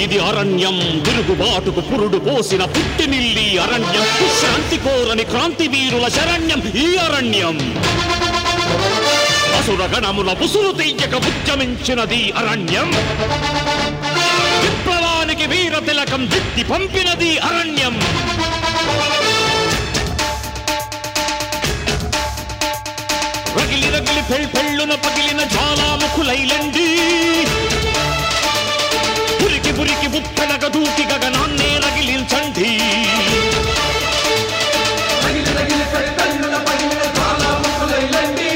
ఇది అరణ్యం తిరుగుబాటుకు పురుడు పోసిన పుట్టినిల్లి అరణ్యం శాంతి కోరని క్రాంతి వీరుల శరణ్యం ఈ అరణ్యం అసుర గణముల పుసులు తెయ్యక ఉద్యమించినది అరణ్యం విప్లవానికి వీర తిలకం దిద్ది పంపినది అరణ్యం రగిలి రగిలి పెళ్ పెళ్ళున పగిలిన జ్వాలాముఖులైలండి పురికి పురికి ఉప్పెనగ దూకి గగనాన్నే రగిలించండి రగిలి రగిలి పెళ్ళున పగిలిన జ్వాలాముఖులైలండి.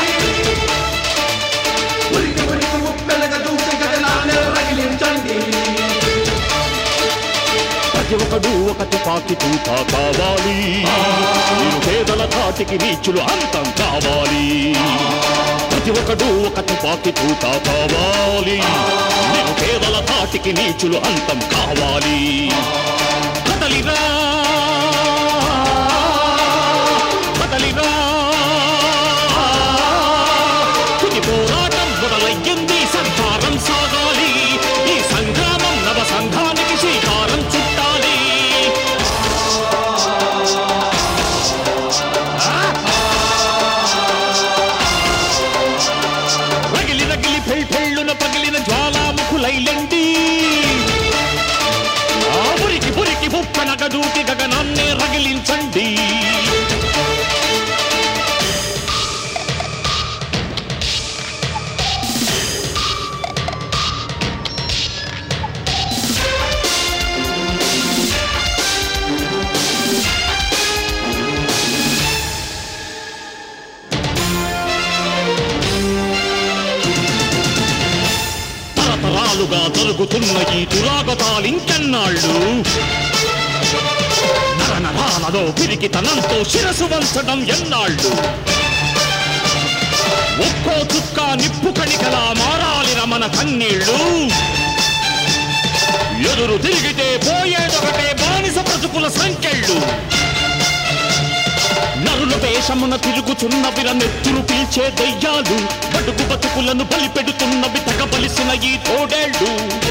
ఉరికి ఉరికి ముప్పెనగ దూకి గగనాన్ని రగిలించండి. ప్రతి ఒక్కడు ఒక తుపాకి తూపా కావాలి మీరు పేదల ధాటికి నీచులు అంతం కావాలి ప్రతి ఒక్కడు ఒక తుపాకి తూపా కావాలి మీరు పేదల ధాటికి నీచులు అంతం కావాలి కదలిరా కదలిరా తుది పోరాటం మొదలయ్యింది సంహారం సాగాలి ఈ సంగ్రామం నవ సంఘానికి శ్రీకారం చుట్టాలి రగిలి రగిలి పెళ్ పెళ్ళున పగిలిన జ్వాలాముఖులైలండి ఆ పురికి పురికి ఉప్పనగ దూకి గగనాన్నే రగిలించండి తరతరాలుగా జరుగుతున్న ఈ దురాగతాలింకెన్నాళ్ళు నరనరాలలో పిరికితనంతో శిరసు వంచడం ఎన్నాళ్ళు ఒక్కో చుక్క నిప్పు కణికలా మారాలిన మన కన్నీళ్ళు ఎదురు తిరిగితే పోయేదొకటే బానిస బ్రతుకుల సంకెళ్ళు నరుల వేషమున తిరుగుచున్నవిర నెత్తురు పీల్చే దయ్యాలు బడుగు బతుకులను బలిపెడుతున్నవి తగబలిసిన ఈ తోడేళ్ళు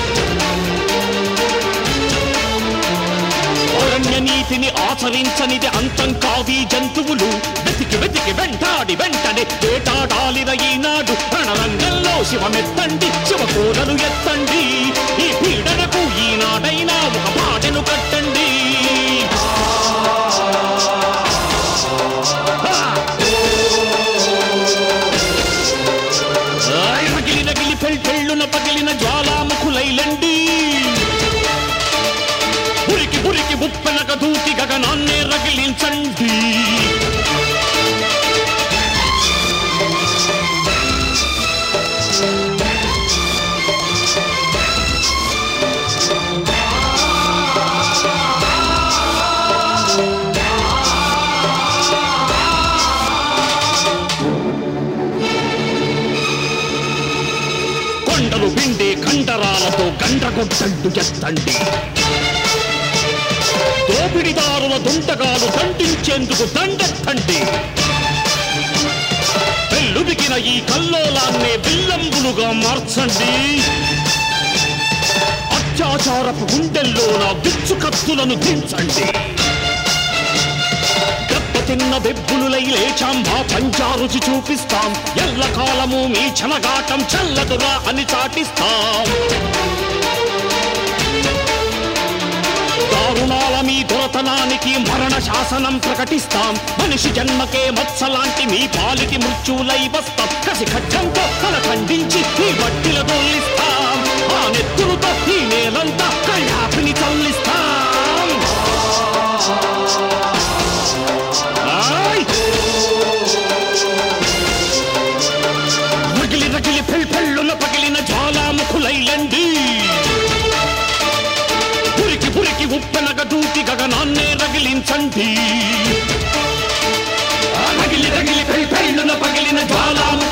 అరణ్య నీతిని ఆచరించనిది అంతం కావి జంతువులు వెతికి వెతికి వెంటాడి వెంటనే వేటాడాలిన ఈనాడు రణరంగంలో శివమెత్తండి శివకోరలు ఎత్తండి ఈ పీడనకు ఈనాడైనా ఒక పాటను కట్టండి ఆయ్ రగిలి రగిలి పెళ్ పెళ్ళున పగిలిన జ్వాలాముఖులైలండి ఉరికి ఉరికి ఉప్పెనక దూకి గగనాన్నే రగిలించండి కొండలు పిండే కండరాలతో గండ్రగొడ్డండు ఎత్తండి దోపిడిదారుల దుంటగాలు దండించేందుకు దండెత్తండి పెళ్ళుదికిన ఈ కల్లోలాన్నే విల్లంబులుగా మార్చండి అత్యాచారపు గుండెల్లో నా విచ్చు కత్తులను దించండి దెబ్బతిన్న బెబ్బులులై లేచాం మా పంచారుచి చూపిస్తాం ఎల్లకాలము మీ చలగాటం చల్లదురా అని చాటిస్తాం దారుణాల మీ దొరతనానికి మరణ శాసనం ప్రకటిస్తాం మనిషి జన్మకే మత్సలాంటి మీ పాలిటి మృత్యులై వస్తాం కసి ఖడ్గంతో తల ఖండించి ఈ వడ్డిల దొల్లిస్తాం ఆ నెత్తులతో ఈ నేలంతా కళ్ళాపిని చల్లిస్తాం ఆయ్! రగిలి రగిలి పెళ్ పెళ్ళున పగిలిన జ్వాలాముఖులైలండి పురికి పురికి ఉప్పెనగ దూకి గగనాన్నే రగిలించండి ఆ రగిలి రగిలి పెళ్ పెళ్ళున పగిలిన జ్వాలాము